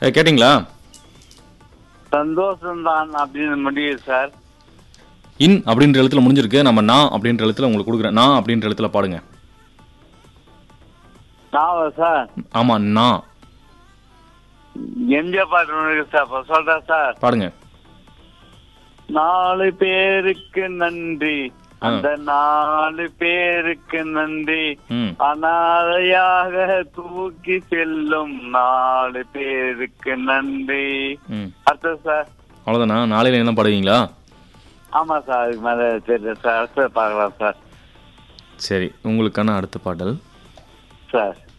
ஏ, கேட்டிங்களா சந்தோஷம் தான் அப்படின்னு முடியுது சார் இன் அப்படின்ற எழுத்துல முடிஞ்சிருக்கு நம்ம நான் அப்படின்ற எழுத்துல உங்களுக்கு கொடுக்குறேன் நான் அப்படின்ற எழுத்துல பாடுங்க நாவா சார் ஆமா நான் எம்ஜிஆர் பாட்டு ஒண்ணு இருக்கு சார் இப்ப சொல்றேன் சார் பாடுங்க நாலு பேருக்கு நன்றி ஆ. அந்த நாலு பேருக்கு நன்றி ம் அனாதையாக தூக்கி செல்லும் நாலு பேருக்கு நன்றி ம் அடுத்தது சார் அவ்வளோதானா நாளையில என்ன பாடுவீங்களா ஆமா சார் அதுக்கு மேல தெரியல சார் அடுத்தது பார்க்கலாம் சார் சரி உங்களுக்கான அடுத்த பாடல் சார்